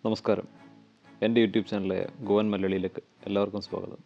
നമസ്കാരം എൻ്റെ യൂട്യൂബ് ചാനലായ ഗോവൻ മലയാളിയിലേക്ക് എല്ലാവർക്കും സ്വാഗതം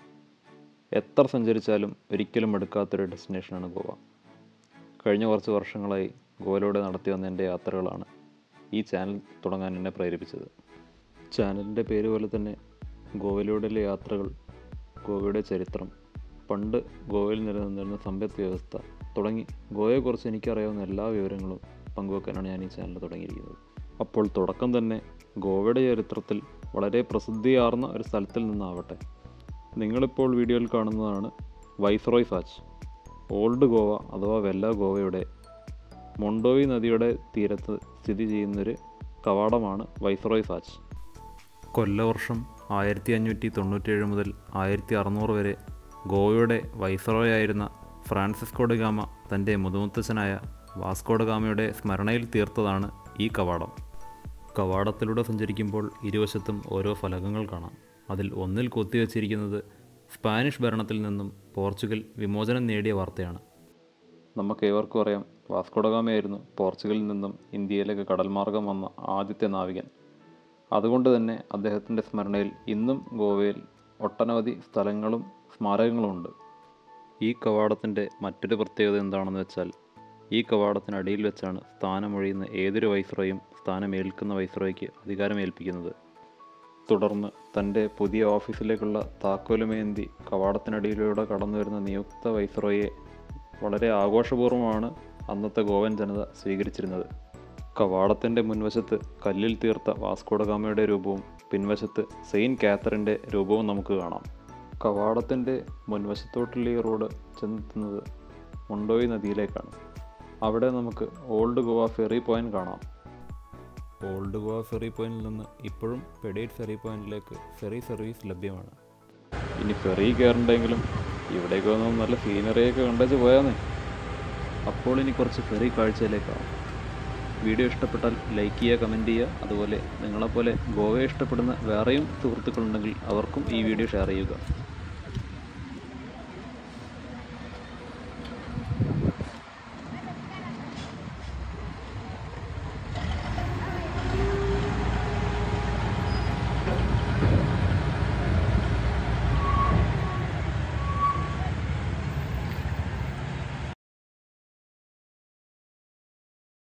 എത്ര സഞ്ചരിച്ചാലും ഒരിക്കലും മടുക്കാത്തൊരു ഡെസ്റ്റിനേഷനാണ് ഗോവ കഴിഞ്ഞ കുറച്ച് വർഷങ്ങളായി ഗോവയിലൂടെ നടത്തി വന്ന എൻ്റെ യാത്രകളാണ് ഈ ചാനൽ തുടങ്ങാൻ എന്നെ പ്രേരിപ്പിച്ചത് ചാനലിൻ്റെ പേര് പോലെ തന്നെ ഗോവയിലൂടെയുള്ള യാത്രകൾ ഗോവയുടെ ചരിത്രം പണ്ട് ഗോവയിൽ നിലനിന്നിരുന്ന സമ്പദ് വ്യവസ്ഥ തുടങ്ങി ഗോവയെക്കുറിച്ച് എനിക്കറിയാവുന്ന എല്ലാ വിവരങ്ങളും പങ്കുവെക്കാനാണ് ഞാൻ ഈ ചാനൽ തുടങ്ങിയിരിക്കുന്നത് അപ്പോൾ തുടക്കം തന്നെ ഗോവയുടെ ചരിത്രത്തിൽ വളരെ പ്രസിദ്ധിയാർന്ന ഒരു സ്ഥലത്തിൽ നിന്നാവട്ടെ നിങ്ങളിപ്പോൾ വീഡിയോയിൽ കാണുന്നതാണ് വൈസ്രോയ് ഫാച്ച് ഓൾഡ് ഗോവ അഥവാ വെല്ല ഗോവയുടെ മൊണ്ടോയി നദിയുടെ തീരത്ത് സ്ഥിതി ചെയ്യുന്നൊരു കവാടമാണ് വൈസ്രോയ് ഫാച്ച് കൊല്ലവർഷം ആയിരത്തി അഞ്ഞൂറ്റി തൊണ്ണൂറ്റേഴ് മുതൽ ആയിരത്തി അറുന്നൂറ് വരെ ഗോവയുടെ വൈസ്രോയ് ആയിരുന്ന ഫ്രാൻസിസ്കോ ഡ ഗാമ തൻ്റെ മുതുമുത്തച്ഛനായ വാസ്കോ ഡ ഗാമയുടെ സ്മരണയിൽ തീർത്തതാണ് ഈ കവാടം കവാടത്തിലൂടെ സഞ്ചരിക്കുമ്പോൾ ഇരുവശത്തും ഓരോ ഫലകങ്ങൾ കാണാം അതിൽ ഒന്നിൽ കൊത്തിവെച്ചിരിക്കുന്നത് സ്പാനിഷ് ഭരണത്തിൽ നിന്നും പോർച്ചുഗൽ വിമോചനം നേടിയ വാർത്തയാണ് നമുക്ക് ഏവർക്കും അറിയാം വാസ്കോഡഗാമയായിരുന്നു പോർച്ചുഗലിൽ നിന്നും ഇന്ത്യയിലേക്ക് കടൽമാർഗം വന്ന ആദ്യത്തെ നാവികൻ അതുകൊണ്ട് തന്നെ അദ്ദേഹത്തിൻ്റെ സ്മരണയിൽ ഇന്നും ഗോവയിൽ ഒട്ടനവധി സ്ഥലങ്ങളും സ്മാരകങ്ങളുമുണ്ട് ഈ കവാടത്തിൻ്റെ മറ്റൊരു പ്രത്യേകത എന്താണെന്ന് വെച്ചാൽ ഈ കവാടത്തിനടിയിൽ വെച്ചാണ് സ്ഥാനമൊഴിയുന്ന ഏതൊരു വൈസ്രോയും സ്ഥാനമേൽക്കുന്ന വൈസ്രോയ്ക്ക് അധികാരമേൽപ്പിക്കുന്നത് തുടർന്ന് തൻ്റെ പുതിയ ഓഫീസിലേക്കുള്ള താക്കോലുമേന്തി കവാടത്തിനടിയിലൂടെ കടന്നു വരുന്ന നിയുക്ത വൈസ്രോയെ വളരെ ആഘോഷപൂർവ്വമാണ് അന്നത്തെ ഗോവൻ ജനത സ്വീകരിച്ചിരുന്നത് കവാടത്തിൻ്റെ മുൻവശത്ത് കല്ലിൽ തീർത്ത വാസ്കോഡഗാമയുടെ രൂപവും പിൻവശത്ത് സെയിൻറ്റ് കാത്തറിൻ്റെ രൂപവും നമുക്ക് കാണാം കവാടത്തിൻ്റെ മുൻവശത്തോട്ടുള്ള ഈ റോഡ് ചെന്നെത്തുന്നത് മുണ്ടോയി നദിയിലേക്കാണ് അവിടെ നമുക്ക് ഓൾഡ് ഗോവ ഫെറി പോയിന്റ് കാണാം ഓൾഡ് ഗോവ ഫെറി പോയിന്റിൽ നിന്ന് ഇപ്പോഴും പെഡേറ്റ് ഫെറി പോയിന്റിലേക്ക് ഫെറി സർവീസ് ലഭ്യമാണ് ഇനി ഫെറി കയറണ്ടെങ്കിലും ഇവിടേക്ക് വന്ന് നല്ല സീനറിയൊക്കെ കണ്ടേച്ച് പോയാന്നേ അപ്പോൾ ഇനി കുറച്ച് ഫെറി കാഴ്ചയിലേക്കാണ് വീഡിയോ ഇഷ്ടപ്പെട്ടാൽ ലൈക്ക് ചെയ്യുക കമൻറ്റ് ചെയ്യുക അതുപോലെ നിങ്ങളെപ്പോലെ ഗോവയെ ഇഷ്ടപ്പെടുന്ന വേറെയും സുഹൃത്തുക്കളുണ്ടെങ്കിൽ അവർക്കും ഈ വീഡിയോ ഷെയർ ചെയ്യുക